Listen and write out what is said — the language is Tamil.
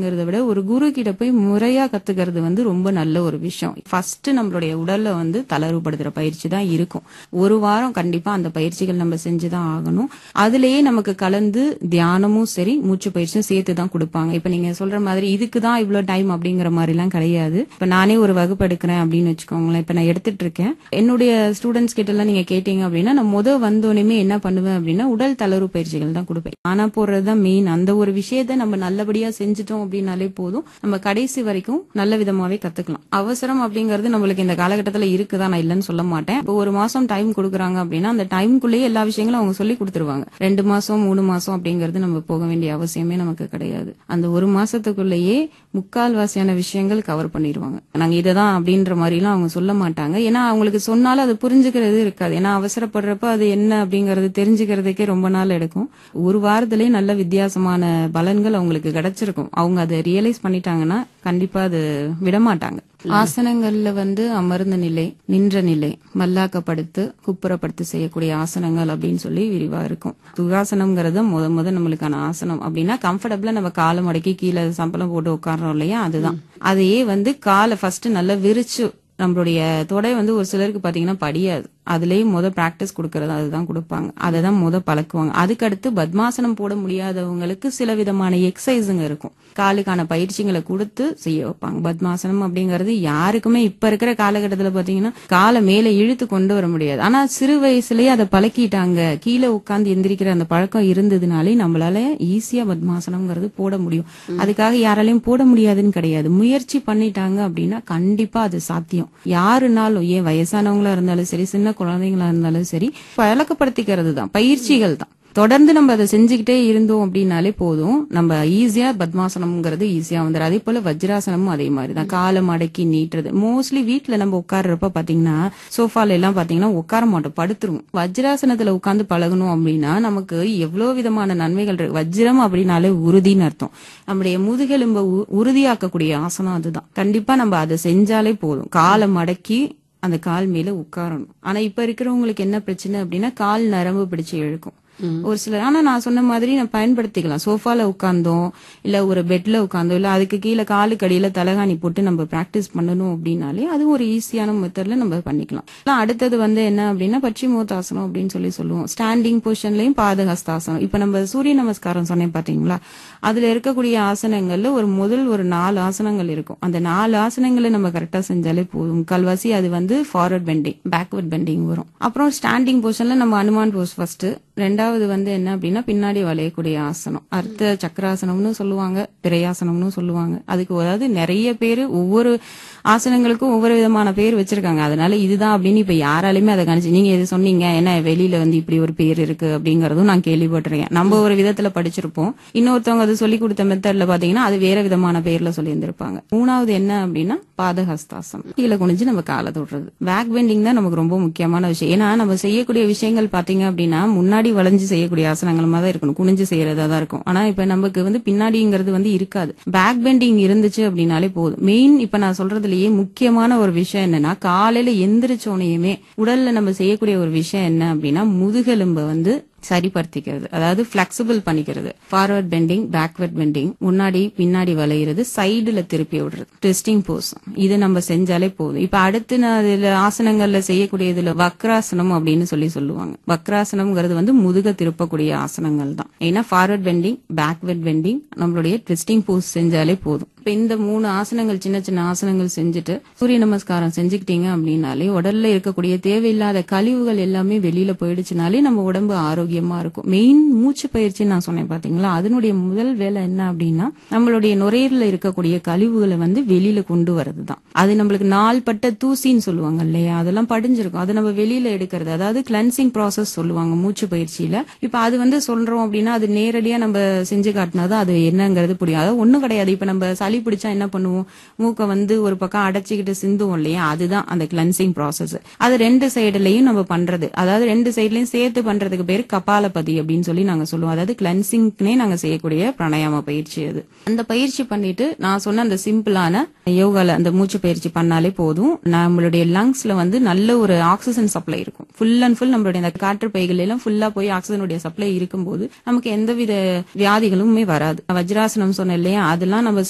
அப்படிங்கறத விட ஒரு குரு கிட்ட போய் முறையா கத்துக்கிறது வந்து ரொம்ப நல்ல ஒரு விஷயம் ஃபர்ஸ்ட் நம்மளுடைய உடல்ல வந்து தளர்வுபடுத்துற பயிற்சி தான் இருக்கும் ஒரு வாரம் கண்டிப்பா அந்த பயிற்சிகள் நம்ம செஞ்சுதான் ஆகணும் அதுலயே நமக்கு கலந்து தியானமும் சரி மூச்சு பயிற்சியும் சேர்த்து தான் கொடுப்பாங்க இப்ப நீங்க சொல்ற மாதிரி இதுக்கு தான் இவ்வளவு டைம் அப்படிங்கிற மாதிரி எல்லாம் கிடையாது இப்ப நானே ஒரு வகுப்பு எடுக்கிறேன் அப்படின்னு வச்சுக்கோங்களேன் இப்ப நான் எடுத்துட்டு இருக்கேன் என்னுடைய ஸ்டூடெண்ட்ஸ் கிட்ட எல்லாம் நீங்க கேட்டீங்க அப்படின்னா நான் முத வந்தோடனே என்ன பண்ணுவேன் அப்படின்னா உடல் தளர்வு பயிற்சிகள் தான் கொடுப்பேன் ஆனா போடுறதுதான் மெயின் அந்த ஒரு விஷயத்த நம்ம நல்லபடியா செஞ்சுட்டோம் அப்படின்னாலே போதும் நம்ம கடைசி வரைக்கும் நல்ல விதமாவே கத்துக்கலாம் அவசரம் அப்படிங்கிறது நம்மளுக்கு இந்த காலகட்டத்துல இருக்குதா நான் இல்லைன்னு சொல்ல மாட்டேன் இப்போ ஒரு மாசம் டைம் கொடுக்குறாங்க அப்படின்னா அந்த டைம்குள்ளேயே எல்லா விஷயங்களும் அவங்க சொல்லி கொடுத்துருவாங்க ரெண்டு மாசம் மூணு மாசம் அப்படிங்கிறது நம்ம போக வேண்டிய அவசியமே நமக்கு கிடையாது அந்த ஒரு மாசத்துக்குள்ளேயே முக்கால்வாசியான விஷயங்கள் கவர் பண்ணிடுவாங்க நாங்க இததான் அப்படின்ற மாதிரி எல்லாம் அவங்க சொல்ல மாட்டாங்க ஏன்னா அவங்களுக்கு சொன்னாலும் அது புரிஞ்சுக்கிறது இருக்காது ஏன்னா அவசரப்படுறப்ப அது என்ன அப்படிங்கறது தெரிஞ்சுக்கிறதுக்கே ரொம்ப நாள் எடுக்கும் ஒரு வாரத்திலேயே நல்ல வித்தியாசமான பலன்கள் அவங்களுக்கு கிடைச்சிருக்கும் அவங்க அதை ரியலைஸ் பண்ணிட்டாங்கன்னா கண்டிப்பா அது விடமாட்டாங்க ஆசனங்கள்ல வந்து அமர்ந்த நிலை நின்ற நிலை மல்லாக்கப்படுத்து குப்புறப்படுத்து செய்யக்கூடிய ஆசனங்கள் அப்படின்னு சொல்லி விரிவா இருக்கும் சுகாசனம்ங்கிறது முத முத நம்மளுக்கான ஆசனம் அப்படின்னா கம்ஃபர்டபுளா நம்ம காலை மடக்கி கீழே சம்பளம் போட்டு உட்கார்றோம் இல்லையா அதுதான் அதையே வந்து காலை ஃபர்ஸ்ட் நல்லா விரிச்சு நம்மளுடைய தொடை வந்து ஒரு சிலருக்கு பாத்தீங்கன்னா படியாது அதுலயே முத பிராக்டிஸ் கொடுக்கறது அதுதான் கொடுப்பாங்க அதை தான் முத பழக்குவாங்க அதுக்கடுத்து பத்மாசனம் போட முடியாதவங்களுக்கு சில விதமான எக்ஸசைஸுங்க இருக்கும் காலுக்கான பயிற்சிகளை கொடுத்து செய்ய வைப்பாங்க பத்மாசனம் அப்படிங்கறது யாருக்குமே இப்ப இருக்கிற காலகட்டத்துல பாத்தீங்கன்னா காலை மேல இழுத்து கொண்டு வர முடியாது ஆனா சிறு வயசுலயே அதை பழக்கிட்டாங்க கீழே உட்கார்ந்து எந்திரிக்கிற அந்த பழக்கம் இருந்ததுனாலே நம்மளால ஈஸியா பத்மாசனம்ங்கிறது போட முடியும் அதுக்காக யாராலையும் போட முடியாதுன்னு கிடையாது முயற்சி பண்ணிட்டாங்க அப்படின்னா கண்டிப்பா அது சாத்தியம் யாருனாலும் ஏன் வயசானவங்களா இருந்தாலும் சரி சின்ன குழந்தைங்களா இருந்தாலும் சரி பழக்கப்படுத்திக்கிறது தான் பயிற்சிகள் தான் தொடர்ந்து நம்ம அதை செஞ்சுக்கிட்டே இருந்தோம் அப்படின்னாலே போதும் நம்ம ஈஸியா பத்மாசனம்ங்கிறது ஈஸியா வந்துடும் அதே போல வஜ்ராசனமும் அதே மாதிரி தான் காலை மடக்கி நீட்டுறது மோஸ்ட்லி வீட்ல நம்ம உட்கார்றப்ப பாத்தீங்கன்னா சோஃபால எல்லாம் பாத்தீங்கன்னா உட்கார மாட்டோம் படுத்துருவோம் வஜ்ராசனத்துல உட்கார்ந்து பழகணும் அப்படின்னா நமக்கு எவ்வளவு விதமான நன்மைகள் இருக்கு வஜ்ரம் அப்படின்னாலே உறுதின்னு அர்த்தம் நம்முடைய முதுகெலும்பை உ- உறுதியாக்கக்கூடிய ஆசனம் அதுதான் கண்டிப்பா நம்ம அதை செஞ்சாலே போதும் காலை மடக்கி அந்த கால் மேல உட்காரணும் ஆனா இப்ப இருக்கிறவங்களுக்கு என்ன பிரச்சனை அப்படின்னா கால் நரம்பு பிடிச்சு இழுக்கும் ஒரு சிலர் ஆனா நான் சொன்ன மாதிரி நான் பயன்படுத்திக்கலாம் சோஃபால உட்கார்ந்தோம் இல்ல ஒரு பெட்ல உட்கார்ந்தோம் இல்ல அதுக்கு கீழே காலுக்கு அடியில தலகாணி போட்டு நம்ம பிராக்டிஸ் பண்ணணும் அப்படின்னாலே அது ஒரு ஈஸியான மெத்தட்ல நம்ம பண்ணிக்கலாம் ஆனா அடுத்தது வந்து என்ன அப்படின்னா பச்சிமோத்தாசனம் அப்படின்னு சொல்லி சொல்லுவோம் ஸ்டாண்டிங் பொசிஷன்லயும் பாதஹஸ்தாசனம் இப்ப நம்ம சூரிய நமஸ்காரம் சொன்னேன் பாத்தீங்களா அதுல இருக்கக்கூடிய ஆசனங்கள்ல ஒரு முதல் ஒரு நாலு ஆசனங்கள் இருக்கும் அந்த நாலு ஆசனங்களை நம்ம கரெக்டா செஞ்சாலே போதும் முக்கால்வாசி அது வந்து ஃபார்வர்ட் பெண்டிங் பேக்வர்ட் பெண்டிங் வரும் அப்புறம் ஸ்டாண்டிங் பொசிஷன்ல நம்ம அனுமான் போஸ் ஃபர்ஸ்ட் ரெண்டாவது வந்து என்ன அப்படின்னா பின்னாடி வளையக்கூடிய ஆசனம் அர்த்த சக்கராசனம்னு சொல்லுவாங்க பிரையாசனம்னு சொல்லுவாங்க அதுக்கு அதாவது நிறைய பேர் ஒவ்வொரு ஆசனங்களுக்கும் ஒவ்வொரு விதமான பேர் வச்சிருக்காங்க அதனால இதுதான் அப்படின்னு இப்ப யாராலுமே அதை கணிச்சு நீங்க இது சொன்னீங்க என்ன வெளியில வந்து இப்படி ஒரு பேர் இருக்கு அப்படிங்கறதும் நான் கேள்விப்பட்டிருக்கேன் நம்ம ஒரு விதத்துல படிச்சிருப்போம் இன்னொருத்தவங்க அது சொல்லி கொடுத்த மெத்தட்ல பாத்தீங்கன்னா அது வேற விதமான பேர்ல சொல்லி இருந்திருப்பாங்க மூணாவது என்ன அப்படின்னா பாதஹஸ்தாசனம் கீழே குனிஞ்சு நம்ம காலை தொடுறது பேக் பெண்டிங் தான் நமக்கு ரொம்ப முக்கியமான விஷயம் ஏன்னா நம்ம செய்யக்கூடிய விஷயங்கள் பாத்தீங்க அப்படின்னா முன்னாடி வளைஞ்சு செய்யக்கூடிய ஆசனங்கள் மாதிரி தான் இருக்கணும் குனிஞ்சு செய்யறதா தான் இருக்கும் ஆனா இப்ப நமக்கு வந்து பின்னாடிங்கிறது வந்து இருக்காது பேக் பெண்டிங் இருந்துச்சு அப்படின்னாலே போதும் மெயின் இப்ப நான் சொல்றதுலயே முக்கியமான ஒரு விஷயம் என்னன்னா காலையில எந்திரிச்சோனையுமே உடல்ல நம்ம செய்யக்கூடிய ஒரு விஷயம் என்ன அப்படின்னா முதுகெலும்ப வந்து சரிப்படுத்திக்கிறது அதாவது பிளெக்சிபிள் பண்ணிக்கிறது ஃபார்வர்ட் பெண்டிங் பேக்வர்ட் பெண்டிங் முன்னாடி பின்னாடி வளையிறது சைடுல திருப்பி விடுறது ட்விஸ்டிங் போஸ் இது நம்ம செஞ்சாலே போதும் இப்ப அடுத்து நான் இதுல ஆசனங்கள்ல செய்யக்கூடிய இதுல வக்ராசனம் அப்படின்னு சொல்லி சொல்லுவாங்க வக்ராசனம்ங்கிறது வந்து முதுக திருப்பக்கூடிய ஆசனங்கள் தான் ஏன்னா ஃபார்வர்ட் பெண்டிங் பேக்வர்ட் பெண்டிங் நம்மளுடைய ட்விஸ்டிங் போஸ் செஞ்சாலே போதும் இப்ப இந்த மூணு ஆசனங்கள் சின்ன சின்ன ஆசனங்கள் செஞ்சுட்டு சூரிய நமஸ்காரம் செஞ்சுக்கிட்டீங்க அப்படின்னாலே உடல்ல இருக்கக்கூடிய தேவையில்லாத கழிவுகள் எல்லாமே வெளியில போயிடுச்சுனாலே நம்ம உடம்பு ஆரோக்கியமா இருக்கும் மெயின் மூச்சு பயிற்சி நான் சொன்னேன் பாத்தீங்களா அதனுடைய முதல் வேலை என்ன அப்படின்னா நம்மளுடைய நுரையீரல இருக்கக்கூடிய கழிவுகளை வந்து வெளியில கொண்டு வரது தான் அது நம்மளுக்கு நாள்பட்ட தூசின்னு சொல்லுவாங்க இல்லையா அதெல்லாம் படிஞ்சிருக்கும் அது நம்ம வெளியில எடுக்கிறது அதாவது கிளென்சிங் ப்ராசஸ் சொல்லுவாங்க மூச்சு பயிற்சியில இப்ப அது வந்து சொல்றோம் அப்படின்னா அது நேரடியா நம்ம செஞ்சு காட்டினாதான் அது என்னங்கிறது புரியும் அதாவது ஒண்ணும் கிடையாது இப்ப நம்ம சளி பிடிச்சா என்ன பண்ணுவோம் மூக்க வந்து ஒரு பக்கம் அடைச்சிக்கிட்டு சிந்துவோம் இல்லையா அதுதான் அந்த கிளென்சிங் ப்ராசஸ் அது ரெண்டு சைடுலயும் நம்ம பண்றது அதாவது ரெண்டு சைடுலயும் சேர்த்து பண்றதுக்கு பேரு கபாலபதி அப்படின்னு சொல்லி நாங்க சொல்லுவோம் அதாவது கிளென்சிங்னே நாங்க செய்யக்கூடிய பிராணாயாம பயிற்சி அது அந்த பயிற்சி பண்ணிட்டு நான் சொன்ன அந்த சிம்பிளான யோகால அந்த மூச்சு பயிற்சி பண்ணாலே போதும் நம்மளுடைய லங்ஸ்ல வந்து நல்ல ஒரு ஆக்சிஜன் சப்ளை இருக்கும் ஃபுல் அண்ட் ஃபுல் நம்மளுடைய அந்த காற்று பைகள் எல்லாம் ஃபுல்லா போய் ஆக்சிஜனுடைய சப்ளை இருக்கும்போது நமக்கு எந்தவித வியாதிகளுமே வராது வஜ்ராசனம் சொன்னேன் இல்லையா அதெல்லாம் நம்ம